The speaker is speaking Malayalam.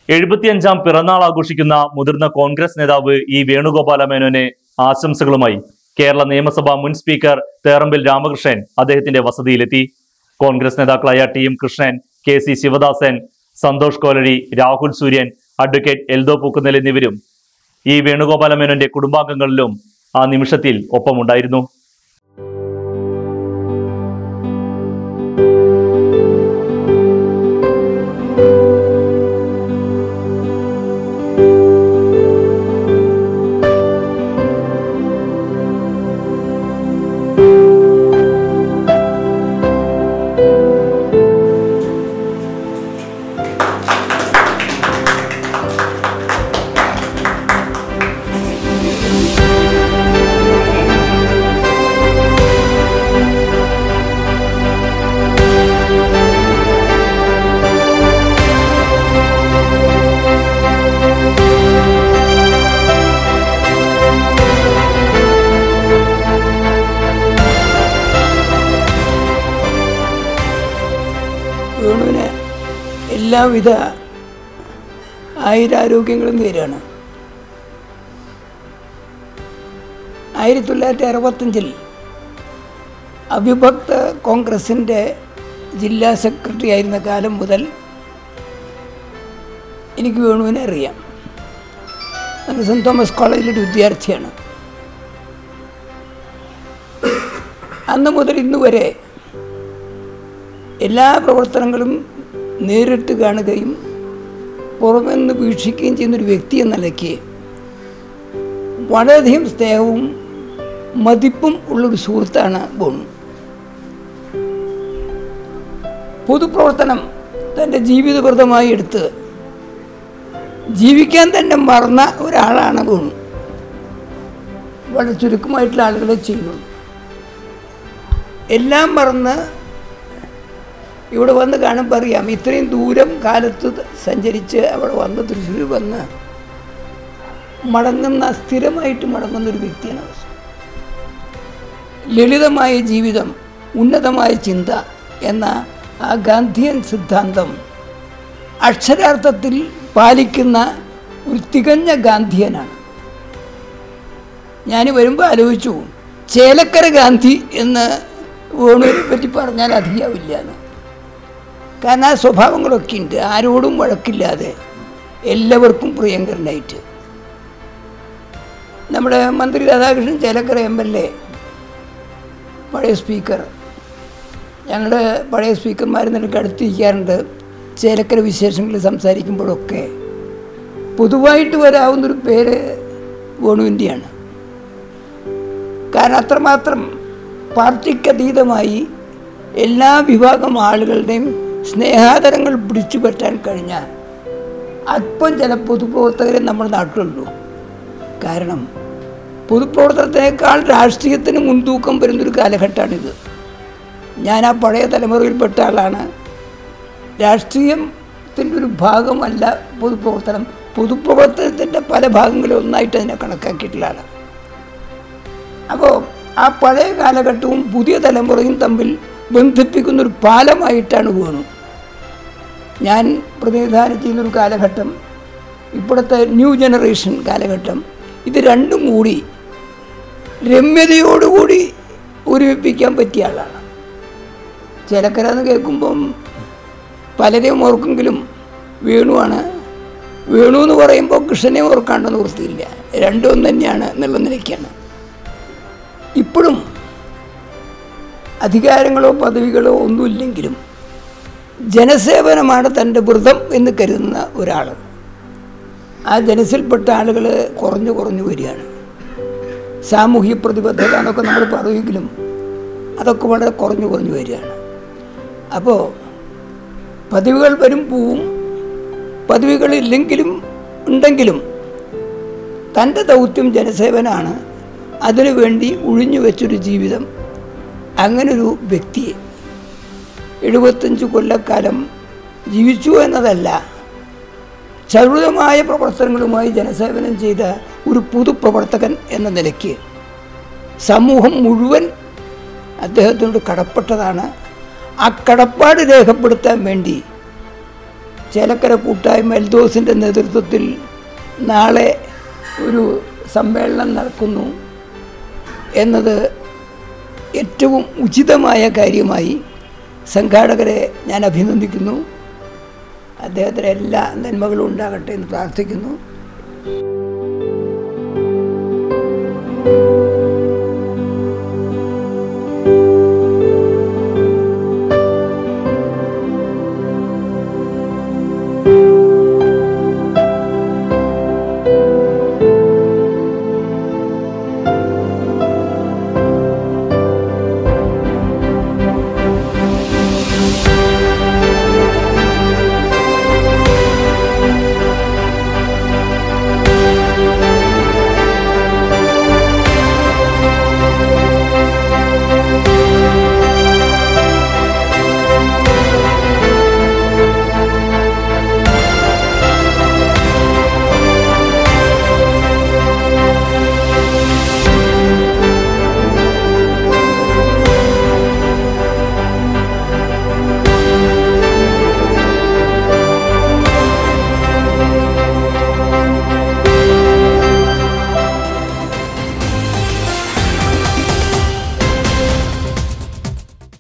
എഴുപത്തിയഞ്ചാം പിറന്നാൾ ആഘോഷിക്കുന്ന മുതിർന്ന കോൺഗ്രസ് നേതാവ് ഇ വേണുഗോപാല മേനോന് ആശംസകളുമായി കേരള നിയമസഭാ മുൻ സ്പീക്കർ തേറമ്പിൽ രാമകൃഷ്ണൻ അദ്ദേഹത്തിന്റെ വസതിയിലെത്തി കോൺഗ്രസ് നേതാക്കളായ T M Krishnan K C Sivadasan Santhosh Kolazhi Rahul Suryan advocate Eldho പൂക്കുന്നൽ എന്നിവരും ഈ വേണുഗോപാല മേനോന്റെ കുടുംബാംഗങ്ങളിലും ആ നിമിഷത്തിൽ ഒപ്പമുണ്ടായിരുന്നു വേണുവിന് എല്ലാവിധ ആയുരാരോഗ്യങ്ങളും നേരാണ് ആയിരത്തി തൊള്ളായിരത്തി അറുപത്തഞ്ചിൽ അവിഭക്ത കോൺഗ്രസിൻ്റെ ജില്ലാ സെക്രട്ടറി ആയിരുന്ന കാലം മുതൽ എനിക്ക് വേണുവിനെ അറിയാം ഞാൻ സെൻറ് തോമസ് കോളേജിലൊരു വിദ്യാർത്ഥിയാണ് അന്ന് മുതൽ ഇന്ന് വരെ എല്ലാ പ്രവർത്തനങ്ങളും നേരിട്ട് കാണുകയും പുറമെ നിന്ന് വീക്ഷിക്കുകയും ചെയ്യുന്നൊരു വ്യക്തി എന്ന നിലയ്ക്ക് വളരെയധികം സ്നേഹവും മതിപ്പും ഉള്ളൊരു സുഹൃത്താണ് ബോണു പൊതുപ്രവർത്തനം തൻ്റെ ജീവിതവ്രതമായി എടുത്ത് ജീവിക്കാൻ തന്നെ മറന്ന ഒരാളാണ് ബോണു വളരെ ചുരുക്കമായിട്ടുള്ള ആളുകളെ ചെയ്യുള്ളൂ എല്ലാം മറന്ന് ഇവിടെ വന്ന് കാണുമ്പോൾ അറിയാം ഇത്രയും ദൂരം കാലത്ത് സഞ്ചരിച്ച് അവിടെ വന്ന് തൃശ്ശൂർ വന്ന് മടങ്ങുന്ന സ്ഥിരമായിട്ട് മടങ്ങുന്ന ഒരു വ്യക്തിയാണ് അവർ. ലളിതമായ ജീവിതം ഉന്നതമായ ചിന്ത എന്ന ആ ഗാന്ധിയൻ സിദ്ധാന്തം അക്ഷരാർത്ഥത്തിൽ പാലിക്കുന്ന ഒരു തികഞ്ഞ ഗാന്ധിയനാണ് ഞാൻ വരുമ്പോൾ ആലോചിച്ചു ചേലക്കര ഗാന്ധി എന്ന് വേണുവിനെ പറ്റി പറഞ്ഞാൽ അധികമാവില്ല എന്ന് കാരണം ആ സ്വഭാവങ്ങളൊക്കെ ഉണ്ട് ആരോടും വഴക്കില്ലാതെ എല്ലാവർക്കും പ്രിയങ്കരനായിട്ട് നമ്മുടെ മന്ത്രി Radhakrishnan Chelakkara M L A പഴയ സ്പീക്കർ ഞങ്ങളുടെ പഴയ സ്പീക്കർമാർ നിനക്ക് അടുത്തിരിക്കാറുണ്ട് ചേലക്കര വിശേഷങ്ങൾ സംസാരിക്കുമ്പോഴൊക്കെ പൊതുവായിട്ട് വരാവുന്നൊരു പേര് വേണുവിൻ്റെയാണ് കാരണം അത്രമാത്രം പാർട്ടിക്കതീതമായി എല്ലാ വിഭാഗം ആളുകളുടെയും സ്നേഹാദരങ്ങൾ പിടിച്ചു പറ്റാൻ കഴിഞ്ഞ അല്പം ചില പൊതുപ്രവർത്തകരെ നമ്മുടെ നാട്ടിലുള്ളൂ കാരണം പൊതുപ്രവർത്തനത്തിനേക്കാൾ രാഷ്ട്രീയത്തിന് മുൻതൂക്കം വരുന്നൊരു കാലഘട്ടമാണിത് ഞാൻ ആ പഴയ തലമുറയിൽപ്പെട്ട ആളാണ് രാഷ്ട്രീയത്തിൻ്റെ ഒരു ഭാഗമല്ല പൊതുപ്രവർത്തനം പൊതുപ്രവർത്തനത്തിൻ്റെ പല ഭാഗങ്ങളും ഒന്നായിട്ട് അതിനെ കണക്കാക്കിയിട്ടുള്ള ആളാണ് അപ്പോൾ ആ പഴയ കാലഘട്ടവും പുതിയ തലമുറയും തമ്മിൽ ബന്ധിപ്പിക്കുന്ന ഒരു പാലമായിട്ടാണ് വേണു ഞാൻ പ്രതിനിധാനം ചെയ്യുന്നൊരു കാലഘട്ടം ഇപ്പോഴത്തെ ന്യൂ ജനറേഷൻ കാലഘട്ടം ഇത് രണ്ടും കൂടി രമ്യതയോടുകൂടി ഒരുമിപ്പിക്കാൻ പറ്റിയ ആളാണ് ചേലക്കര എന്ന് കേൾക്കുമ്പം പലരെയും ഓർക്കെങ്കിലും വേണുവാണ് വേണു എന്ന് പറയുമ്പോൾ കൃഷ്ണനെ ഓർക്കാണ്ടെന്ന് ഓർത്തിയില്ല രണ്ടും ഒന്ന് തന്നെയാണ് എന്നുള്ള നിലയ്ക്കാണ് ഇപ്പോഴും അധികാരങ്ങളോ പദവികളോ ഒന്നുമില്ലെങ്കിലും ജനസേവനമാണ് തൻ്റെ വ്രതം എന്ന് കരുതുന്ന ഒരാൾ ആ ജനസിൽപ്പെട്ട ആളുകൾ കുറഞ്ഞു കുറഞ്ഞു വരികയാണ് സാമൂഹ്യ പ്രതിബദ്ധത എന്നൊക്കെ നമ്മൾ പറയുമെങ്കിലും അതൊക്കെ വളരെ കുറഞ്ഞു കുറഞ്ഞു വരികയാണ് അപ്പോൾ പദവികൾ വരും പോവും പദവികളില്ലെങ്കിലും ഉണ്ടെങ്കിലും തൻ്റെ ദൗത്യം ജനസേവനാണ് അതിനുവേണ്ടി ഒഴിഞ്ഞു വെച്ചൊരു ജീവിതം അങ്ങനൊരു വ്യക്തിയെ എഴുപത്തഞ്ച് കൊല്ലക്കാലം ജീവിച്ചു എന്നതല്ല ചരുതമായ പ്രവർത്തനങ്ങളുമായി ജനസേവനം ചെയ്ത ഒരു പൊതുപ്രവർത്തകൻ എന്ന നിലയ്ക്ക് സമൂഹം മുഴുവൻ അദ്ദേഹത്തിനോട് കടപ്പെട്ടതാണ് ആ കടപ്പാട് രേഖപ്പെടുത്താൻ വേണ്ടി ചേലക്കര കൂട്ടായ്മ എൽദോസിൻ്റെ നേതൃത്വത്തിൽ നാളെ ഒരു സമ്മേളനം നടക്കുന്നു എന്നത് ഏറ്റവും ഉചിതമായ കാര്യമായി സംഘാടകരെ ഞാൻ അഭിനന്ദിക്കുന്നു അദ്ദേഹത്തിന് എല്ലാ നന്മകളും ഉണ്ടാകട്ടെ എന്ന് പ്രാർത്ഥിക്കുന്നു